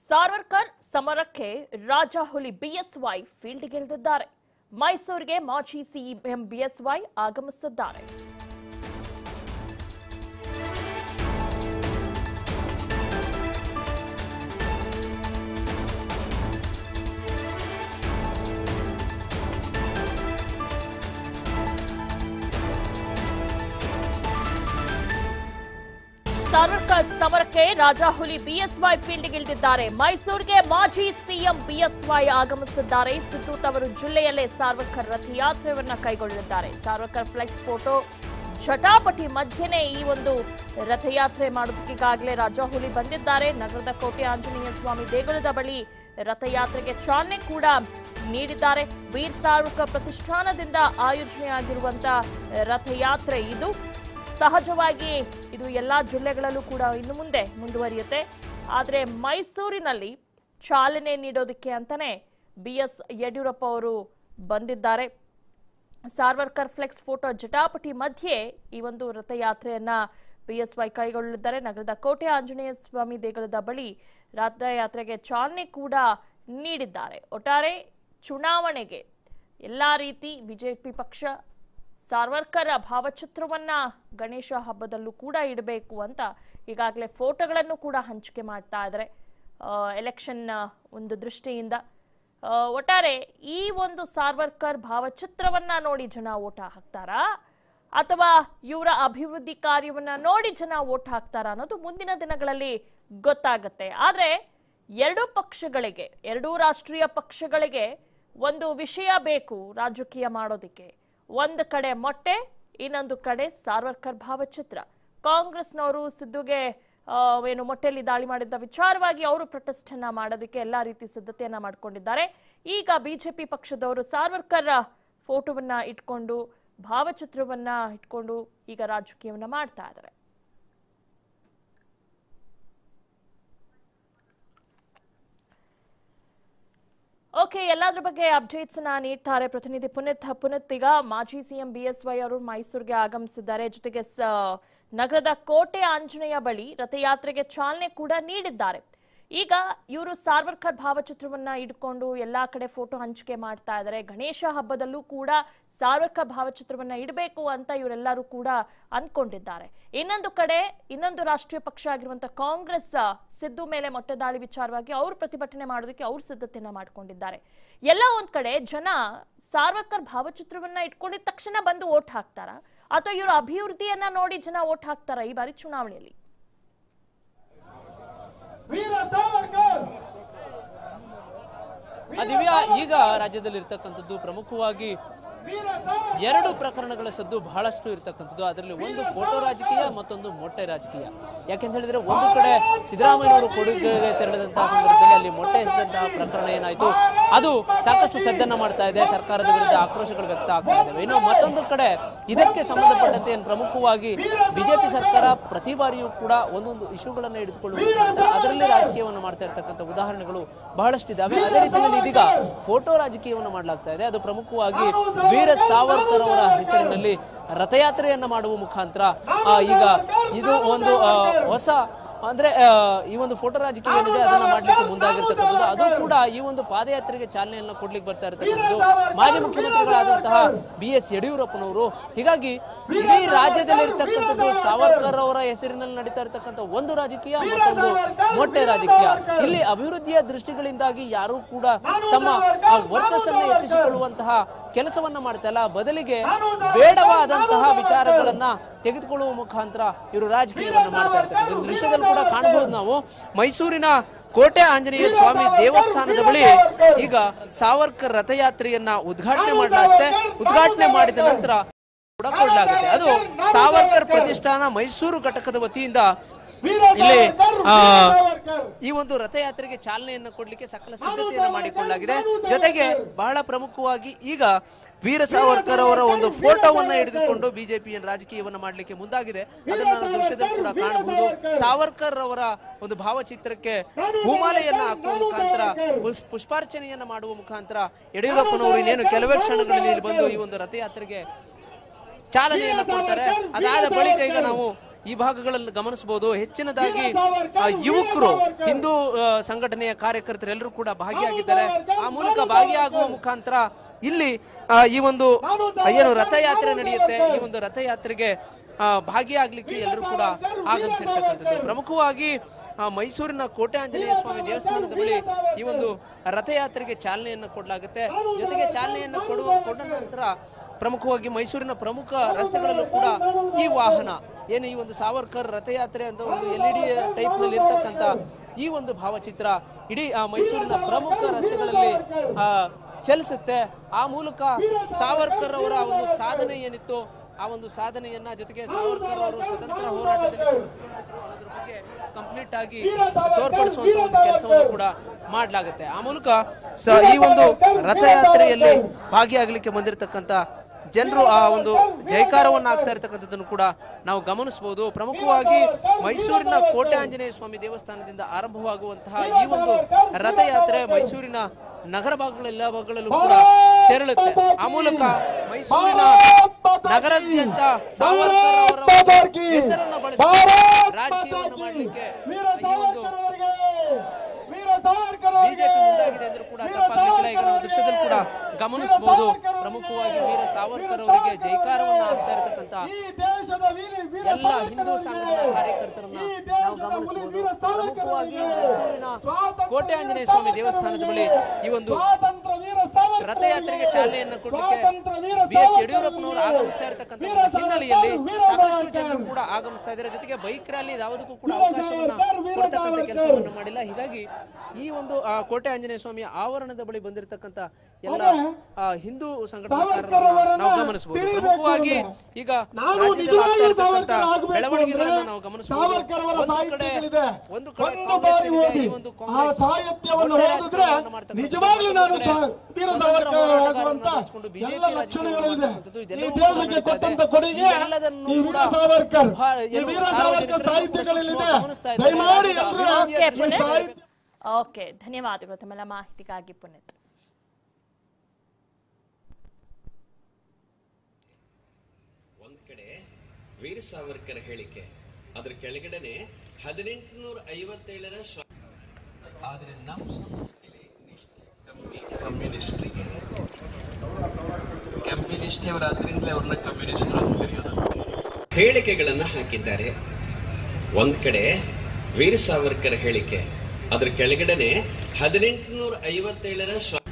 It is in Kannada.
ಸಾರ್ವರ್ಕರ್ ಸಮರಕ್ಕೆ ರಾಜ ಹುಲಿ ಬಿಎಸ್ವೈ ಫೀಲ್ಡ್ಗಿಳಿದಿದ್ದಾರೆ ಮೈಸೂರಿಗೆ ಮಾಜಿ ಸಿಎಂ ಬಿಎಸ್ವೈ ಆಗಮಿಸಿದ್ದಾರೆ ಸಾರ್ವರ್ಕರ್ ಸಮರಕ್ಕೆ ರಾಜ ಹುಲಿ ಬಿಎಸ್ವೈ ಫೀಲ್ಡ್ಗಿಳಿದಿದ್ದಾರೆ ಮೈಸೂರಿಗೆ ಮಾಜಿ ಸಿಎಂ ಬಿಎಸ್ವೈ ಆಗಮಿಸಿದ್ದಾರೆ ಸಿದ್ದು ತವರು ಜಿಲ್ಲೆಯಲ್ಲೇ ಸಾರ್ವರ್ಕರ್ ರಥಯಾತ್ರೆಯನ್ನ ಕೈಗೊಳ್ಳಲಿದ್ದಾರೆ ಸಾರ್ವರ್ಕರ್ ಫ್ಲೆಕ್ಸ್ ಫೋಟೋ ಜಟಾಪಟಿ ಮಧ್ಯೆನೇ ಈ ಒಂದು ರಥಯಾತ್ರೆ ಮಾಡೋದಕ್ಕೆ ಈಗಾಗಲೇ ರಾಜ ಹುಲಿ ಬಂದಿದ್ದಾರೆ ನಗರದ ಕೋಟೆ ಆಂಜನೇಯ ಸ್ವಾಮಿ ದೇಗುಲದ ಬಳಿ ರಥಯಾತ್ರೆಗೆ ಚಾಲನೆ ಕೂಡ ನೀಡಿದ್ದಾರೆ ವೀರ್ ಸಾರ್ವರ್ಕರ್ ಪ್ರತಿಷ್ಠಾನದಿಂದ ಆಯೋಜನೆಯಾಗಿರುವಂತ ರಥಯಾತ್ರೆ ಇದು ಸಹಜವಾಗಿ ಇದು ಎಲ್ಲಾ ಜಿಲ್ಲೆಗಳಲ್ಲೂ ಕೂಡ ಇನ್ನು ಮುಂದೆ ಮುಂದುವರಿಯುತ್ತೆ ಆದರೆ ಮೈಸೂರಿನಲ್ಲಿ ಚಾಲನೆ ನೀಡೋದಕ್ಕೆ ಅಂತಾನೆ ಬಿ ಎಸ್ ಯಡಿಯೂರಪ್ಪ ಅವರು ಬಂದಿದ್ದಾರೆ ಸಾರ್ವರ್ಕರ್ ಫ್ಲೆಕ್ಸ್ ಫೋಟೋ ಜಟಾಪಟಿ ಮಧ್ಯೆ ಈ ಒಂದು ರಥಯಾತ್ರೆಯನ್ನ ಬಿಎಸ್ವೈ ಕೈಗೊಳ್ಳಲಿದ್ದಾರೆ ನಗರದ ಕೋಟೆ ಆಂಜನೇಯ ಸ್ವಾಮಿ ದೇಗುಲದ ಬಳಿ ರಥಯಾತ್ರೆಗೆ ಚಾಲನೆ ಕೂಡ ನೀಡಿದ್ದಾರೆ ಒಟ್ಟಾರೆ ಚುನಾವಣೆಗೆ ಎಲ್ಲಾ ರೀತಿ ಬಿಜೆಪಿ ಪಕ್ಷ ಸಾರ್ವರ್ಕರ್ ಭಾವಚಿತ್ರವನ್ನ ಗಣೇಶ ಹಬ್ಬದಲ್ಲೂ ಕೂಡ ಇಡಬೇಕು ಅಂತ ಈಗಾಗಲೇ ಫೋಟೋಗಳನ್ನು ಕೂಡ ಹಂಚಿಕೆ ಮಾಡ್ತಾ ಇದ್ದಾರೆ ಎಲೆಕ್ಷನ್ ಒಂದು ದೃಷ್ಟಿಯಿಂದ ಆ, ಒಟ್ಟಾರೆ ಈ ಒಂದು ಸಾರ್ವರ್ಕರ್ ಭಾವಚಿತ್ರವನ್ನ ನೋಡಿ ಜನ ಓಟ್ ಹಾಕ್ತಾರಾ ಅಥವಾ ಇವರ ಅಭಿವೃದ್ಧಿ ಕಾರ್ಯವನ್ನ ನೋಡಿ ಜನ ಓಟ್ ಹಾಕ್ತಾರಾ ಅನ್ನೋದು ಮುಂದಿನ ದಿನಗಳಲ್ಲಿ ಗೊತ್ತಾಗತ್ತೆ ಆದ್ರೆ ಎರಡೂ ಪಕ್ಷಗಳಿಗೆ ಎರಡೂ ರಾಷ್ಟ್ರೀಯ ಪಕ್ಷಗಳಿಗೆ ಒಂದು ವಿಷಯ ಬೇಕು ರಾಜಕೀಯ ಮಾಡೋದಕ್ಕೆ ಒಂದು ಕಡೆ ಮೊಟ್ಟೆ ಇನ್ನೊಂದು ಕಡೆ ಸಾರ್ವರ್ಕರ್ ಭಾವಚಿತ್ರ ಕಾಂಗ್ರೆಸ್ನವರು ಸಿದ್ದುಗೆ ಆ, ಏನು ಮೊಟ್ಟೆಯಲ್ಲಿ ದಾಳಿ ಮಾಡಿದ್ದ ವಿಚಾರವಾಗಿ ಅವರು ಪ್ರೊಟೆಸ್ಟ್ ಅನ್ನ ಮಾಡೋದಕ್ಕೆ ಎಲ್ಲಾ ರೀತಿ ಸಿದ್ಧತೆಯನ್ನ ಮಾಡ್ಕೊಂಡಿದ್ದಾರೆ ಈಗ ಬಿಜೆಪಿ ಪಕ್ಷದವರು ಸಾರ್ವರ್ಕರ್ ಫೋಟೋವನ್ನ ಇಟ್ಕೊಂಡು ಭಾವಚಿತ್ರವನ್ನ ಇಟ್ಕೊಂಡು ಈಗ ರಾಜಕೀಯವನ್ನ ಮಾಡ್ತಾ ಇದ್ದಾರೆ ಓಕೆ ಎಲ್ಲದ್ರ ಬಗ್ಗೆ ಅಪ್ಡೇಟ್ಸ್ ನ ನೀಡ್ತಾರೆ ಪ್ರತಿನಿಧಿ ಪುನೀತ್ ಪುನೀತ್ ಈಗ ಮಾಜಿ ಸಿಎಂ ಬಿಎಸ್ವೈ ಅವರು ಮೈಸೂರಿಗೆ ಆಗಮಿಸಿದ್ದಾರೆ ಜೊತೆಗೆ ಸ- ನಗರದ ಕೋಟೆ ಆಂಜನೇಯ ಬಳಿ ರಥಯಾತ್ರೆಗೆ ಚಾಲನೆ ಕೂಡ ನೀಡಿದ್ದಾರೆ ಈಗ ಇವರು ಸಾರ್ವರ್ಕರ್ ಭಾವಚಿತ್ರವನ್ನ ಇಟ್ಕೊಂಡು ಎಲ್ಲಾ ಕಡೆ ಫೋಟೋ ಹಂಚಿಕೆ ಮಾಡ್ತಾ ಇದ್ದಾರೆ ಗಣೇಶ ಹಬ್ಬದಲ್ಲೂ ಕೂಡ ಸಾರ್ವರ್ಕರ್ ಭಾವಚಿತ್ರವನ್ನ ಇಡಬೇಕು ಅಂತ ಇವರೆಲ್ಲರೂ ಕೂಡ ಅನ್ಕೊಂಡಿದ್ದಾರೆ ಇನ್ನೊಂದು ಕಡೆ ಇನ್ನೊಂದು ರಾಷ್ಟ್ರೀಯ ಪಕ್ಷ ಆಗಿರುವಂತ ಕಾಂಗ್ರೆಸ್ ಆ, ಸಿದ್ದು ಮೇಲೆ ಮೊಟ್ಟೆ ದಾಳಿ ವಿಚಾರವಾಗಿ ಅವರು ಪ್ರತಿಭಟನೆ ಮಾಡೋದಕ್ಕೆ ಅವರು ಸಿದ್ಧತೆಯನ್ನ ಮಾಡ್ಕೊಂಡಿದ್ದಾರೆ ಎಲ್ಲ ಒಂದ್ ಕಡೆ ಜನ ಸಾರ್ವರ್ಕರ್ ಭಾವಚಿತ್ರವನ್ನ ಇಟ್ಕೊಂಡಿದ ತಕ್ಷಣ ಬಂದು ಓಟ್ ಹಾಕ್ತಾರ ಅಥವಾ ಇವರ ಅಭಿವೃದ್ಧಿಯನ್ನ ನೋಡಿ ಜನ ಓಟ್ ಹಾಕ್ತಾರ ಈ ಬಾರಿ ಚುನಾವಣೆಯಲ್ಲಿ ವೀರ ಸಾವರ್ಕರ್ ಆ ದಿವ್ಯಾ ಈಗ ರಾಜ್ಯದಲ್ಲಿ ಇರ್ತಕ್ಕಂಥದ್ದು ಪ್ರಮುಖವಾಗಿ ವೀರ ಸಾವರ್ಕರ್ ಎರಡು ಪ್ರಕರಣಗಳ ಸದ್ದು ಬಹಳಷ್ಟು ಇರ್ತಕ್ಕಂಥದ್ದು ಅದರಲ್ಲಿ ಒಂದು ಫೋಟೋ ರಾಜಕೀಯ ಮತ್ತೊಂದು ಮೊಟ್ಟೆ ರಾಜಕೀಯ ಯಾಕೆಂತ ಹೇಳಿದ್ರೆ ಒಂದು ಕಡೆ ಸಿದ್ದರಾಮಯ್ಯನವರು ಕೊಡುಗೆಗೆ ತೆರಳಿದಂತಹ ಸಂದರ್ಭದಲ್ಲಿ ಅಲ್ಲಿ ಮೊಟ್ಟೆ ಎಸೆದಂತಹ ಪ್ರಕರಣ ಏನಾಯ್ತು ಅದು ಸಾಕಷ್ಟು ಸದ್ದನ್ನ ಮಾಡ್ತಾ ಇದೆ ಸರ್ಕಾರದ ವಿರುದ್ಧ ಆಕ್ರೋಶಗಳು ವ್ಯಕ್ತ ಆಗ್ತಾ ಇದ್ದಾವೆ ಇನ್ನು ಮತ್ತೊಂದು ಕಡೆ ಇದಕ್ಕೆ ಸಂಬಂಧಪಟ್ಟಂತೆ ಏನು ಪ್ರಮುಖವಾಗಿ ಬಿಜೆಪಿ ಸರ್ಕಾರ ಪ್ರತಿ ಬಾರಿಯೂ ಕೂಡ ಒಂದೊಂದು ಇಶ್ಯೂಗಳನ್ನ ಹಿಡಿದುಕೊಳ್ಳುವ ಮುಖಾಂತರ ಅದರಲ್ಲಿ ರಾಜಕೀಯವನ್ನು ಮಾಡ್ತಾ ಇರ್ತಕ್ಕಂಥ ಉದಾಹರಣೆಗಳು ಬಹಳಷ್ಟಿದ್ದಾವೆ ಅದೇ ರೀತಿಯಲ್ಲಿ ಇದೀಗ ಫೋಟೋ ರಾಜಕೀಯವನ್ನು ಮಾಡಲಾಗ್ತಾ ಇದೆ ಅದು ಪ್ರಮುಖವಾಗಿ ವೀರ ಸಾವರ್ಕರ್ ಅವರ ಹೆಸರಿನಲ್ಲಿ ರಥಯಾತ್ರೆಯನ್ನ ಮಾಡುವ ಮುಖಾಂತರ ಆ, ಈಗ ಇದು ಒಂದು ಆ, ಹೊಸ ಅಂದ್ರೆ ಆ, ಈ ಒಂದು ಫೋಟೋ ರಾಜಕೀಯ ಏನಿದೆ ಅದನ್ನ ಮಾಡ್ಲಿಕ್ಕೆ ಮುಂದಾಗಿರ್ತಕ್ಕಂಥದ್ದು ಅದು ಕೂಡ ಈ ಒಂದು ಪಾದಯಾತ್ರೆಗೆ ಚಾಲನೆಯನ್ನ ಕೊಡ್ಲಿಕ್ಕೆ ಬರ್ತಾ ಇರತಕ್ಕಂಥದ್ದು ಮಾಜಿ ಮುಖ್ಯಮಂತ್ರಿಗಳಾದಂತಹ ಬಿ ಎಸ್ ಯಡಿಯೂರಪ್ಪನವರು ಹೀಗಾಗಿ ಇಡೀ ರಾಜ್ಯದಲ್ಲಿ ಇರ್ತಕ್ಕಂಥದ್ದು ಸಾವರ್ಕರ್ ಅವರ ಹೆಸರಿನಲ್ಲಿ ನಡೀತಾ ಇರತಕ್ಕಂಥ ಒಂದು ರಾಜಕೀಯ ಮತ್ತೊಂದು ಮೊಟ್ಟೆ ರಾಜಕೀಯ ಇಲ್ಲಿ ಅಭಿವೃದ್ಧಿಯ ದೃಷ್ಟಿಗಳಿಂದಾಗಿ ಯಾರೂ ಕೂಡ ತಮ್ಮ ಆ ವರ್ಚಸ್ಸನ್ನ ಹೆಚ್ಚಿಸಿಕೊಳ್ಳುವಂತಹ ಕೆಲಸವನ್ನ ಮಾಡ್ತಾ ಇಲ್ಲ ಬದಲಿಗೆ ಬೇಡವಾದಂತಹ ವಿಚಾರಗಳನ್ನ ತೆಗೆದುಕೊಳ್ಳುವ ಮುಖಾಂತರ ಇವರು ರಾಜಕೀಯವನ್ನ ಮಾಡ್ತಾ ಇರ್ತಾರೆ ಒಂದು ದೃಶ್ಯದಲ್ಲಿ ಕೂಡ ಕಾಣಬಹುದು ನಾವು ಮೈಸೂರಿನ ಕೋಟೆ ಆಂಜನೇಯ ಸ್ವಾಮಿ ದೇವಸ್ಥಾನದ ಬಳಿ ಈಗ ಸಾವರ್ಕರ್ ರಥಯಾತ್ರೆಯನ್ನ ಉದ್ಘಾಟನೆ ಮಾಡಲಾಗುತ್ತೆ ಉದ್ಘಾಟನೆ ಮಾಡಿದ ನಂತರ ಕೂಡ ಕೊಡಲಾಗುತ್ತೆ ಅದು ಸಾವರ್ಕರ್ ಪ್ರತಿಷ್ಠಾನ ಮೈಸೂರು ಘಟಕದ ವತಿಯಿಂದ ವೀರ ಇಲ್ಲಿ ಸಾವರ್ಕರ್ ಆ, ವೀರ ಸಾವರ್ಕರ್ ಈ ಒಂದು ರಥಯಾತ್ರೆಗೆ ಚಾಲನೆಯನ್ನು ಕೊಡ್ಲಿಕ್ಕೆ ಸಕಲ ಸಿದ್ಧತೆಯನ್ನು ಮಾಡಿಕೊಳ್ಳಲಾಗಿದೆ ಜೊತೆಗೆ ಬಹಳ ಪ್ರಮುಖವಾಗಿ ಈಗ ವೀರ ಸಾವರ್ಕರ್ ಅವರ ಒಂದು ಫೋಟೋವನ್ನ ಹಿಡಿದುಕೊಂಡು ಬಿಜೆಪಿ ರಾಜಕೀಯವನ್ನ ಮಾಡಲಿಕ್ಕೆ ಮುಂದಾಗಿದೆ ಅದನ್ನ ನಾವು ದೃಶ್ಯದಲ್ಲಿ ಕೂಡ ಕಾಣಬಹುದು ಸಾವರ್ಕರ್ ಅವರ ಒಂದು ಭಾವಚಿತ್ರಕ್ಕೆ ಹೂಮಾಲೆಯನ್ನ ಹಾಕುವ ಮುಖಾಂತರ ಪುಷ್- ಪುಷ್ಪಾರ್ಚನೆಯನ್ನ ಮಾಡುವ ಮುಖಾಂತರ ಯಡಿಯೂರಪ್ಪನವರು ಇನ್ನೇನು ಕೆಲವೇ ಕ್ಷಣಗಳಲ್ಲಿ ಇಲ್ಲಿ ಬಂದು ಈ ಒಂದು ರಥಯಾತ್ರೆಗೆ ಚಾಲನೆಯನ್ನ ಕೊಡ್ತಾರೆ ಅದಾದ ಬಳಿಕ ಈಗ ನಾವು ಈ ಭಾಗಗಳಲ್ಲಿ ಗಮನಿಸಬಹುದು ಹೆಚ್ಚಿನದಾಗಿ ಆ, ಯುವಕರು ಹಿಂದೂ ಆ, ಸಂಘಟನೆಯ ಕಾರ್ಯಕರ್ತರೆಲ್ಲರೂ ಕೂಡ ಭಾಗಿಯಾಗಿದ್ದಾರೆ ಆ ಮೂಲಕ ಭಾಗಿಯಾಗುವ ಮುಖಾಂತರ ಇಲ್ಲಿ ಆ, ಈ ಒಂದು ಏನು ರಥಯಾತ್ರೆ ನಡೆಯುತ್ತೆ ಈ ಒಂದು ರಥಯಾತ್ರೆಗೆ ಆ, ಭಾಗಿಯಾಗ್ಲಿಕ್ಕೆ ಎಲ್ಲರೂ ಕೂಡ ಆಗಮಿಸಿರ್ತಕ್ಕಂಥದ್ದು ಪ್ರಮುಖವಾಗಿ ಆ, ಮೈಸೂರಿನ ಕೋಟೆ ಆಂಜನೇಯ ಸ್ವಾಮಿ ದೇವಸ್ಥಾನದ ಬಳಿ ಈ ಒಂದು ರಥಯಾತ್ರೆಗೆ ಚಾಲನೆಯನ್ನು ಕೊಡಲಾಗುತ್ತೆ ಜೊತೆಗೆ ಚಾಲನೆಯನ್ನು ಕೊಡುವ ಕೊಡ ನಂತರ ಪ್ರಮುಖವಾಗಿ ಮೈಸೂರಿನ ಪ್ರಮುಖ ರಸ್ತೆಗಳಲ್ಲೂ ಕೂಡ ಈ ವಾಹನ ಏನು ಈ ಒಂದು ಸಾವರ್ಕರ್ ರಥಯಾತ್ರೆ ಅಂತ ಒಂದು ಎಲ್ ಇ ಡಿ ಟೈಪ್ ನಲ್ಲಿ ಇರ್ತಕ್ಕಂಥ ಈ ಒಂದು ಭಾವಚಿತ್ರ ಇಡೀ ಆ ಮೈಸೂರಿನ ಪ್ರಮುಖ ರಸ್ತೆಗಳಲ್ಲಿ ಆ, ಚಲಿಸುತ್ತೆ ಆ ಮೂಲಕ ಸಾವರ್ಕರ್ ಅವರ ಒಂದು ಸಾಧನೆ ಏನಿತ್ತು ಆ ಒಂದು ಸಾಧನೆಯನ್ನ ಜೊತೆಗೆ ಸಾವರ್ಕರ್ ಅವರು ಸ್ವತಂತ್ರ ಹೋರಾಟದಲ್ಲಿ ಅನ್ನೋದ್ರ ಬಗ್ಗೆ ಕಂಪ್ಲೀಟ್ ಆಗಿ ತೋರ್ಪಡಿಸುವಂತ ಒಂದು ಕೆಲಸವನ್ನು ಕೂಡ ಮಾಡಲಾಗುತ್ತೆ ಆ ಮೂಲಕ ಸ- ಈ ಒಂದು ರಥಯಾತ್ರೆಯಲ್ಲಿ ಭಾಗಿಯಾಗಲಿಕ್ಕೆ ಬಂದಿರತಕ್ಕಂತ ಜನರು ಆ ಒಂದು ಜೈಕಾರವನ್ನು ಆಗ್ತಾ ಇರತಕ್ಕಂಥದ್ದನ್ನು ಕೂಡ ನಾವು ಗಮನಿಸಬಹುದು ಪ್ರಮುಖವಾಗಿ ಮೈಸೂರಿನ ಕೋಟೆ ಆಂಜನೇಯ ಸ್ವಾಮಿ ದೇವಸ್ಥಾನದಿಂದ ಆರಂಭವಾಗುವಂತಹ ಈ ಒಂದು ರಥಯಾತ್ರೆ ಮೈಸೂರಿನ ನಗರ ಭಾಗಗಳೆಲ್ಲ ಭಾಗಗಳಲ್ಲೂ ಕೂಡ ತೆರಳುತ್ತೆ ಆ ಮೂಲಕ ಮೈಸೂರಿನ ನಗರಾದ್ಯಂತ ಸಾವರ್ಕರ್ ಅವರ ಒಂದು ಹೆಸರನ್ನ ಬಳಸಿಕೊಂಡು ರಾಜಕೀಯವನ್ನು ಮಾಡಲಿಕ್ಕೆ ವೀರ ಈ ಒಂದು ಸಾವರ್ಕರ್ ಅವರಿಗೆ ವೀರ ಸಾವರ್ಕರ್ ಅವರಿಗೆ ಬಿಜೆಪಿ ಮುಂದಾಗಿದೆ ಅಂದ್ರೂ ಕೂಡ ತಪ್ಪಾಗಲಿಕ್ಕಿಲ್ಲ ಈಗ ನಾವು ದೃಶ್ಯದಲ್ಲಿ ಕೂಡ ಗಮನಿಸಬಹುದು ಪ್ರಮುಖವಾಗಿ ವೀರ ಸಾವರ್ಕರ್ ಅವರಿಗೆ ಜೈಕಾರವನ್ನ ಆಗ್ತಾ ಇರತಕ್ಕಂತ ಈ ದೇಶದ ವೀರ ವೀರ ಎಲ್ಲ ಸಾವರ್ಕರ್ ಹಿಂದೂ ಅವರಿಗೆ, ಸಂಘಟನಾ ಕಾರ್ಯಕರ್ತರನ್ನ ಈ ನಾವು ದೇಶದ ಹುಲಿ ಗಮನಿಸಬಹುದು ವೀರ ಸಾವರ್ಕರ್ ಪ್ರಮುಖವಾಗಿ ಅವರಿಗೆ, ಮೈಸೂರಿನ ಸ್ವಾತಂತ್ರ್ಯ ಕೋಟೆ ವೀರ ಆಂಜನೇಯ ಸ್ವಾಮಿ ಸಾವರ್ಕರ್ ದೇವಸ್ಥಾನದ ಬಳಿ ಈ ಒಂದು ಸ್ವಾತಂತ್ರ್ಯ ವೀರ ಸಾವರ್ಕರ್ ರಥಯಾತ್ರೆಗೆ ಅವರಿಗೆ, ಚಾಲನೆಯನ್ನು ಕೊಡಲಿಕ್ಕೆ ಸ್ವಾತಂತ್ರ್ಯ ವೀರ ಬಿ ಎಸ್ ಸಾವರ್ಕರ್ ಯಡಿಯೂರಪ್ಪನವರು ಅವರಿಗೆ, ಆಗಮಿಸ್ತಾ ಇರತಕ್ಕಂಥ ವೀರ ಒಂದು ಹಿನ್ನೆಲೆಯಲ್ಲಿ ಸಾವರ್ಕರ್, ವೀರ ಸಾಕಷ್ಟು ಸಾವರ್ಕರ್. ಜನರು ಕೂಡ ಆಗಮಿಸ್ತಾ ಇದ್ದಾರೆ ಜೊತೆಗೆ ಬೈಕ್ ರ್ಯಾಲಿ ಯಾವುದಕ್ಕೂ ಕೂಡ ವೀರ ಅವಕಾಶವನ್ನ ಸಾವರ್ಕರ್, ವೀರ ಕೊಡ್ತಕ್ಕಂಥ ಸಾವರ್ಕರ್. ಕೆಲಸವನ್ನು ಮಾಡಿಲ್ಲ ಹೀಗಾಗಿ ಈ ಒಂದು ಆ, ಕೋಟೆ ಆಂಜನೇಯ ಸ್ವಾಮಿಯ ಆವರಣದ ಬಳಿ ಬಂದಿರತಕ್ಕಂತ ಎಲ್ಲ ಆ, ಹಿಂದೂ ಸಂಘಟನಾಕಾರರನ್ನ ಅವರನ್ನ ನಾವು ಗಮನಿಸಬಹುದು ತಿಳಿಬೇಕು ಪ್ರಮುಖವಾಗಿ ಅಂದ್ರೆ ಈಗ ನಾನು ರಾಜ್ಯದಲ್ಲಿ ನಿಜವಾಗಿಯೂ ಆಗ್ತಾ ಇರ್ತಕ್ಕಂಥ ಸಾವರ್ಕರ್ ಆಗಬೇಕು ಬೆಳವಣಿಗೆಗಳನ್ನ ಅಂದ್ರೆ ನಾವು ಗಮನಿಸಬಹುದು ಸಾವರ್ಕರ್ ಅವರ ಒಂದು ಕಡೆ ಸಾಹಿತ್ಯಗಳಿದೆ ಒಂದು ಕಡೆ ಒಂದು ಕಾಂಗ್ರೆಸ್ ಬಾರಿ ಇದೆ, ಓದಿ ಈ ಒಂದು ಆ ಕಾಂಗ್ರೆಸ್ ಸಾಹಿತ್ಯವನ್ನು ಒಳ್ಳೆ ಓದಿದ್ರೆ ರಾಜಕಾರಣ ಮಾಡ್ತಕ್ಕಂಥದ್ದು. ನಿಜವಾಗ್ಲೂ ನಾನು ಒಂದು ಕಡೆ ಸಾ- ವೀರ ಸ್ವತಂತ್ರ ಸಾವರ್ಕರ್ ಹೋರಾಟಗಾರರನ್ನ ಆಗುವಂತ ಬೆಳೆಸ್ಕೊಂಡು BJP ಎಲ್ಲ ಲಕ್ಷಣಗಳು ಇದೆ ಮಾಡ್ತಕ್ಕಂಥದ್ದು ಈ ಇದೆಲ್ಲವೂ ದೇಶಕ್ಕೆ ನಡೀತಾ ಇದೆ. ಕೊಟ್ಟಂತ ಕೊಡುಗೆ ಇವೆಲ್ಲದನ್ನು ಈ ಕೂಡ ವೀರ ಸಾವರ್ಕರ್ ಬಹಳ ಈ ಏನು ವೀರ ಸಾರ್ವಜನಿಕರು ಸಾವರ್ಕರ್ ಕೂಡ ಸಾಹಿತ್ಯಗಳಲ್ಲಿದೆ ಗಮನಿಸ್ತಾ ಇದ್ದಾರೆ. ದಯಮಾಡಿ ಅದರ ಎಲ್ಲರೂ ಅಭಿವೃದ್ಧಿಯ ಈ ಪುನಃ- ಸಾಹಿತ್ಯ ಓಕೆ ಧನ್ಯವಾದಗಳು ತಮ್ಮೆಲ್ಲ ಮಾಹಿತಿಗಾಗಿ ಪುನೀತ್ ಒಂದ್ ಕಡೆ ವೀರ ಸಾವರ್ಕರ್ ಹೇಳಿಕೆ ಅದ್ರ ಕೆಳಗಡೆನೆ ಹದಿನೆಂಟುನೂರ ಐವತ್ತೇಳರ ಸ್ವ ಆದ್ರೆ ನಮ್ಮ ಸಂಸ್ಕೃತಿಯಲ್ಲಿ ನಿಷ್ಠೆ ಕಮ್ಮಿ ಕಮ್ಯುನಿಸ್ಟ್ರಿಗೆ ಕಮ್ಯುನಿಸ್ಟ್ ಅವರಾದ್ರಿಂದಲೇ ಅವ್ರನ್ನ ಕಮ್ಯುನಿಸ್ಟ್ ಅಂತ ಕರೆಯೋದು ಹೇಳಿಕೆಗಳನ್ನ ಹಾಕಿದ್ದಾರೆ ಒಂದ್ ಕಡೆ ವೀರ ಸಾವರ್ಕರ್ ಹೇಳಿಕೆ ಅದ್ರ ಕೆಳಗಡೆನೆ ಹದಿನೆಂಟುನೂರ ಐವತ್ತೇಳರ ಸ್ವ